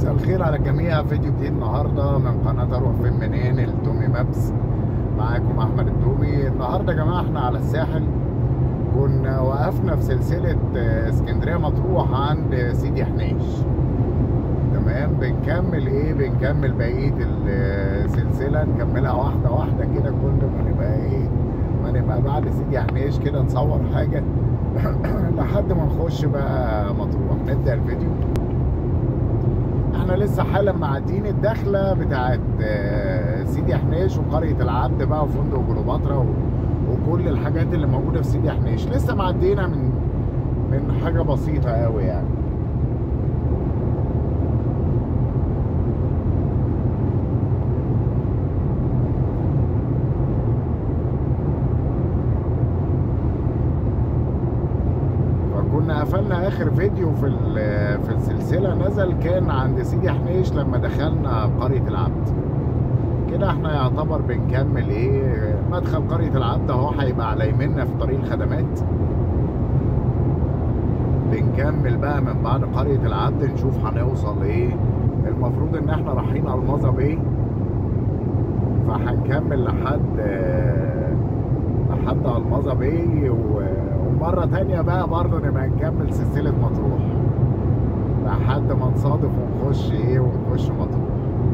مساء الخير على الجميع فيديو جديد النهارده من قناه اروح فين منين التومي مابس معاكم احمد التومي النهارده يا جماعه احنا على الساحل كنا وقفنا في سلسله آه، اسكندريه مطروح عند سيدي حنيش تمام بنكمل ايه بنكمل بقيه السلسله نكملها واحده واحده كده كل ما نبقى ايه ما نبقى بعد سيدي حنيش كده نصور حاجه لحد ما نخش بقى مطروح نبدا الفيديو احنا لسه حالا معديين الدخله بتاعت آه، سيدي حنيش وقريه العبد بقى وفندق كليوباترا و- وكل الحاجات اللي موجوده في سيدي حنيش لسه معدينا من من حاجه بسيطه قوي يعني فكنا قفلنا اخر فيديو في ال- في السلسله نزل كان عند سيدي حنيش لما دخلنا قريه العبد كده احنا يعتبر بنكمل ايه مدخل قريه العبد اهو هيبقى على يمنا في طريق الخدمات بنكمل بقى من بعد قريه العبد نشوف هنوصل ايه المفروض ان احنا رايحين المظه بايه فهنكمل لحد آه، لحد المظه بايه و- ومره تانية بقى برضه نبقى نكمل سلسله مطروح لحد ما نصادف ونخش ايه ونخش مطروح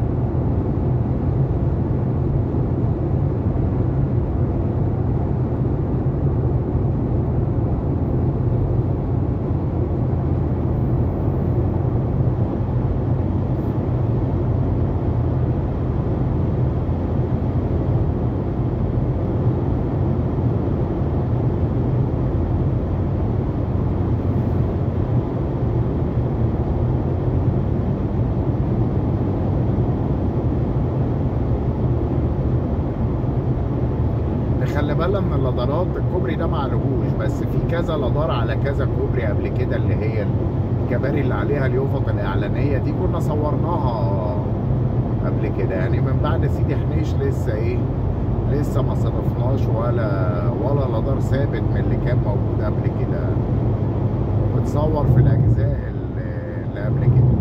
نخلي بالنا من اللدارات الكوبري ده معلهوش بس في كذا لدار على كذا كوبري قبل كده اللي هي الكباري اللي عليها اليوفط الاعلانيه دي كنا صورناها قبل كده يعني من بعد سيدي حنيش لسه ايه لسه ما صادفناش ولا ولا لدار ثابت من اللي كان موجود قبل كده ومتصور في الاجزاء اللي اللي قبل كده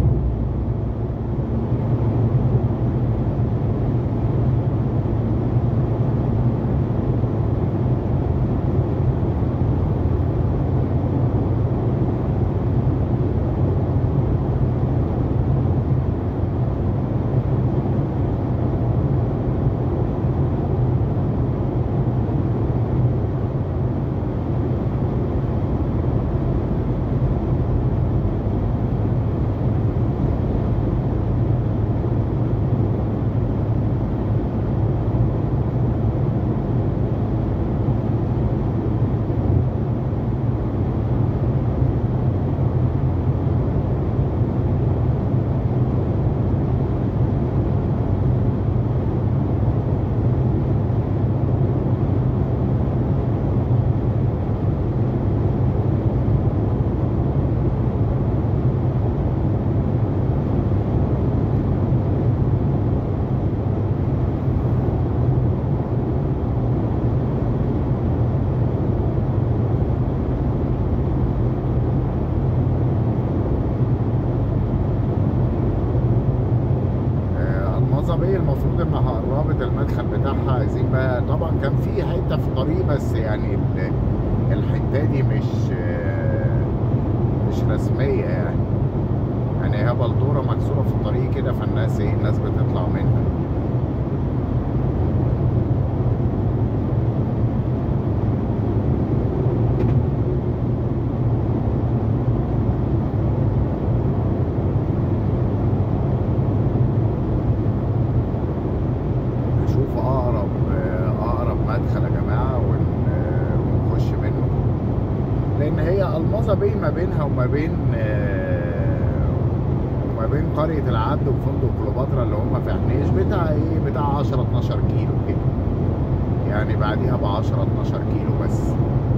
آه، المظة بيه المفروض انها قربت المدخل بتاعها عايزين بقى طبعا كان في حته في الطريق بس يعني ال- الحته دي مش آه، مش رسميه يعني يعني هي بلدوره مكسوره في الطريق كده فالناس ايه الناس بتطلع منها نشوف اقرب اقرب مدخل يا جماعه ون- ونخش منه لان هي المظه بين ما بينها وما بين آه، وما بين قريه العبد وفندق كليوباترا اللي هم في حنيش بتاع ايه بتاع 10 12 كيلو كده يعني بعديها ب 10 12 كيلو بس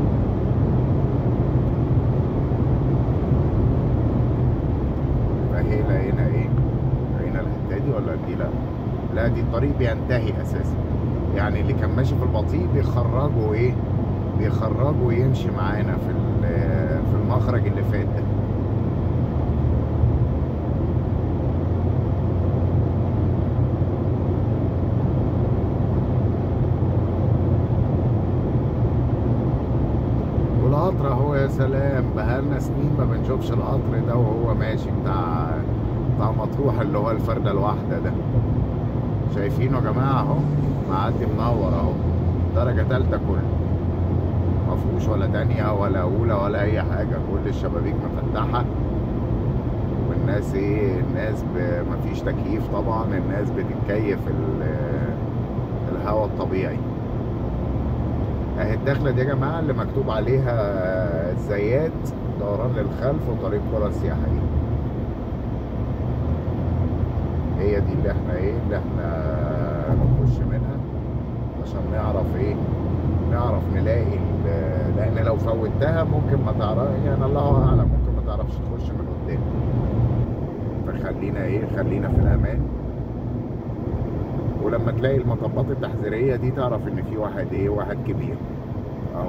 فهي لقينا ايه لقينا الحته دي ولا دي لا لا دي الطريق بينتهي اساسا يعني اللي كان ماشي في البطيء بيخرجوا ايه بيخرجوا يمشي معانا في ال- في المخرج اللي فات ده يا سلام بقالنا سنين ما بنشوفش القطر ده وهو ماشي بتاع بتاع مطروح اللي هو الفردة الواحدة ده شايفينه يا جماعة اهو معدي منور اهو درجة تالتة كله مفهوش ولا تانية ولا أولى ولا أي حاجة كل الشبابيك مفتحة والناس ايه الناس ب... مفيش تكييف طبعا الناس بتتكيف ال... الهواء الطبيعي اهي الدخله دي يا جماعه اللي مكتوب عليها الزيات دوران للخلف وطريق قرى السياحيه هي دي اللي احنا ايه اللي احنا نخش منها عشان نعرف ايه نعرف نلاقي ال- لان لو فوتها ممكن ما تعرف يعني الله اعلم ممكن ما تعرفش تخش من قدام فخلينا ايه خلينا في الامان ولما تلاقي المطبات التحذيريه دي تعرف ان في واحد ايه واحد كبير اهو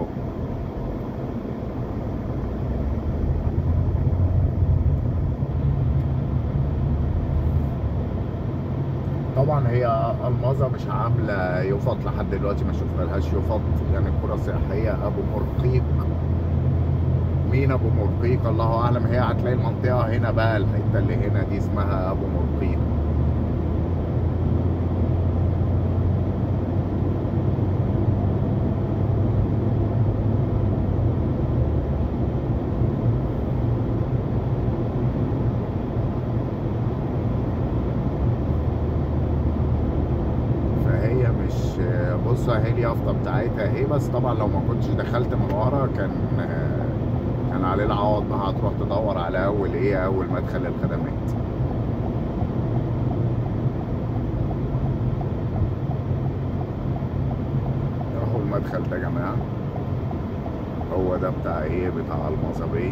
طبعا هي الماظه مش عامله يفط لحد دلوقتي ما شفنا لهاش يفط يعني القرى السياحيه ابو مرقيق مين ابو مرقيق الله اعلم هي هتلاقي المنطقه هنا بقى الحته اللي هنا دي اسمها ابو مرقيق فهي مش بص اهي اليافطه بتاعتها اهي بس طبعا لو ما كنتش دخلت من ورا كان كان عليه العوض بقى هتروح تدور على اول ايه اول مدخل الخدمات اهو المدخل ده يا جماعه هو ده بتاع ايه بتاع المصابيه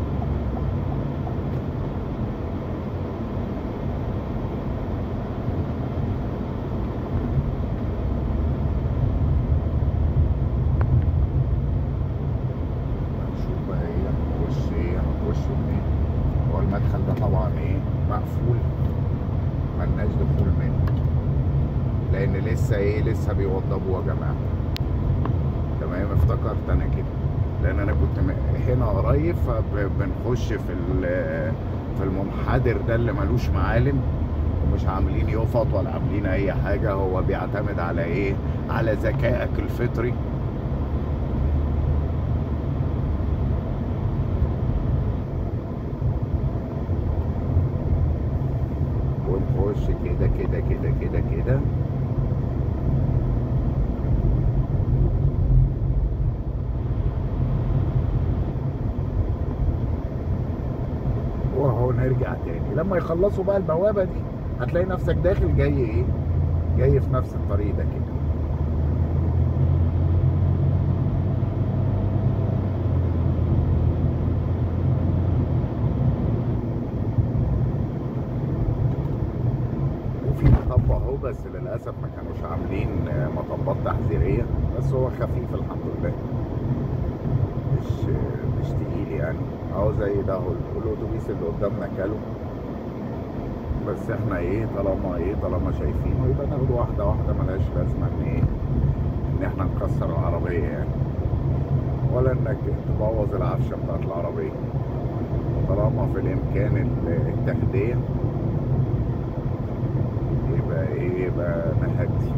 هنشوف بقى ايه هنخش ايه هنخش منين هو المدخل ده طبعا ايه مقفول ملناش دخول منه لان لسه ايه لسه بيوضبوه يا جماعه تمام افتكرت انا كده لان انا كنت م- هنا قريب فبنخش في ال- في المنحدر ده اللي ملوش معالم ومش عاملين يفط ولا عاملين اي حاجه هو بيعتمد على ايه على ذكائك الفطري ونخش كده كده كده كده كده وهو نرجع تاني لما يخلصوا بقى البوابة دي هتلاقي نفسك داخل جاي ايه جاي في نفس الطريق ده كده وفي مطب اهو بس للاسف ما كانوش عاملين آه، مطبات تحذيريه بس هو خفيف الحمد لله مش مش تقيل يعني اهو زي ده اهو الاتوبيس اللي قدامنا كاله بس احنا ايه طالما ايه طالما شايفينه يبقى ناخد واحده واحده ملهاش لازمه ان ايه ان احنا نكسر العربيه يعني ولا انك تبوظ العفشه بتاعت العربيه طالما في الامكان ال- التهديه يبقى ايه يبقى نهدي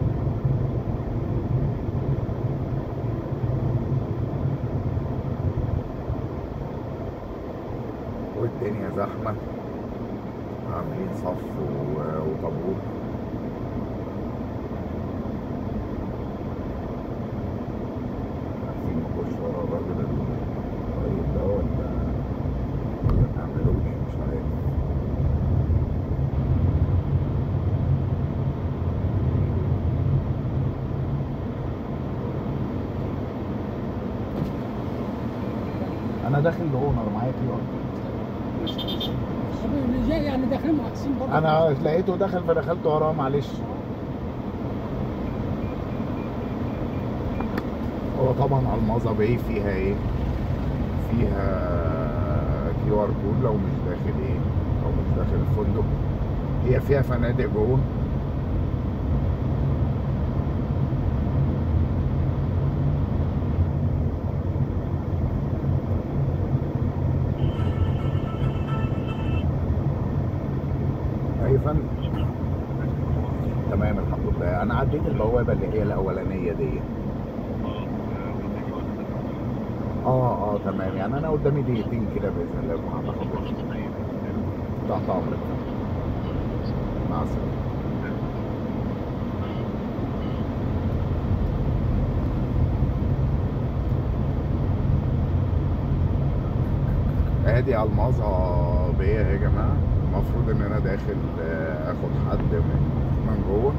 والدنيا زحمة عاملين صف و- وطابور عارفين نخش ورا الراجل الطيب ده ولا ولا نعمله ايه مش عارف انا داخل لاونر معايا كيو ار طب اللي جاي يعني داخلين معاكسين برضه انا لقيته دخل فدخلت وراه معلش هو طبعا الماظة باي فيها ايه فيها كيو ار كود لو مش داخل ايه لو مش داخل الفندق هي فيها فنادق جوه يا فندم تمام الحمد لله انا عديت البوابه اللي هي الاولانيه دي اه اه تمام يعني انا قدامي دقيقتين كده باذن الله اكون عند حضرتك تحت امرك مع السلامه ادي الماظة بيا يا جماعه المفروض ان انا داخل آه، اخد حد من من جوه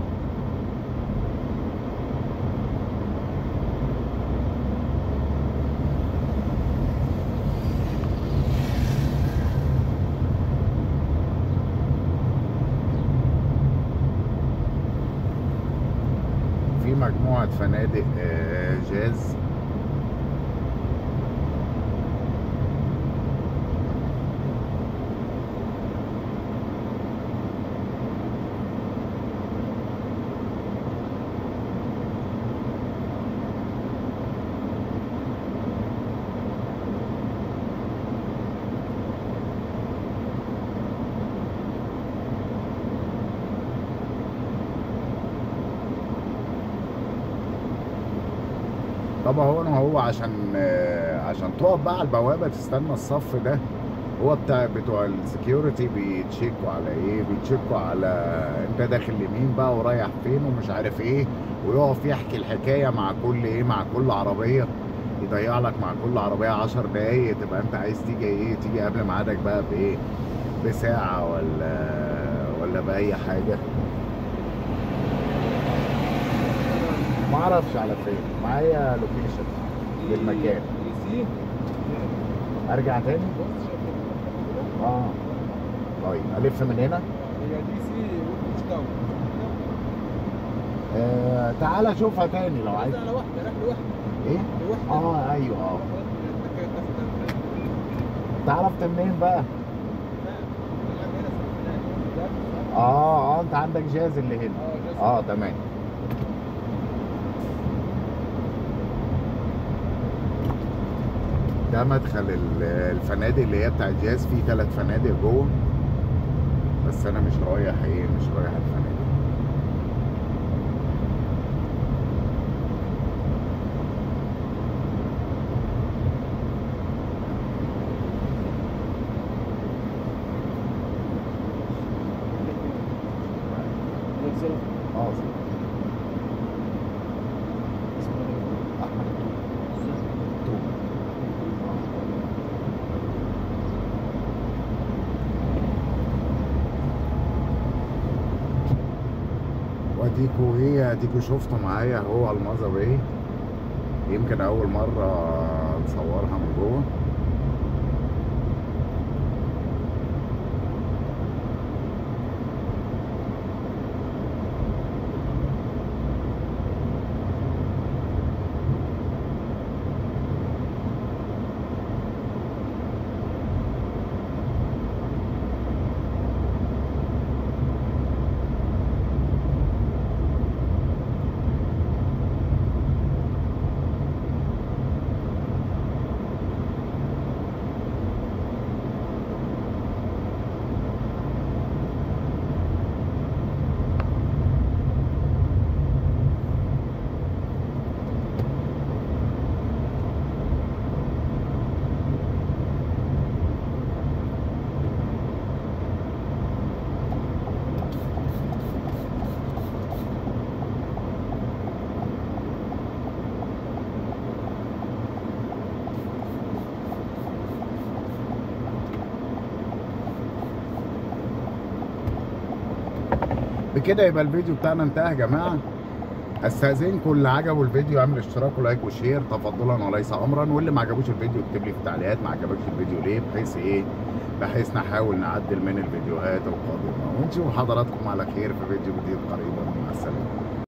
في مجموعة فنادق آه، جاز طب هو انا هو عشان آه، عشان تقف بقى على البوابه تستنى الصف ده هو بتاع بتوع السكيورتي بيتشيكوا على ايه بيتشيكوا على انت داخل لمين بقى ورايح فين ومش عارف ايه ويقف يحكي الحكايه مع كل ايه مع كل عربيه يضيع لك مع كل عربيه 10 دقايق تبقى انت عايز تيجي ايه تيجي قبل ميعادك بقى بايه بساعه ولا ولا باي حاجه ما اعرفش على فين معايا لوكيشن للمكان سي ارجع تاني بص شايف اه طيب الف من هنا هي دي سي مش داون آه تعالى شوفها تاني لو عايز على واحده راح لوحده ايه لوحده اه ايوه اه انت عرفت منين بقى اه اه انت عندك جاز اللي هنا اه تمام ده مدخل ال- الفنادق اللي هي بتاع جاز في ثلاث فنادق جوه بس انا مش رايح ايه مش رايح الفنادق اه احمد توب واديكوا ايه اديكوا شفتوا معايا هو الماظة باي يمكن اول مرة نصورها من جوه بكده يبقى الفيديو بتاعنا انتهى يا جماعه استاذنكم اللي عجبه الفيديو يعمل اشتراك ولايك وشير تفضلا وليس امرا واللي ما عجبوش الفيديو يكتب لي في التعليقات ما عجبكش الفيديو ليه بحيث ايه بحيث نحاول نعدل من الفيديوهات القادمه ونشوف حضراتكم على خير في فيديو جديد قريبا مع السلامه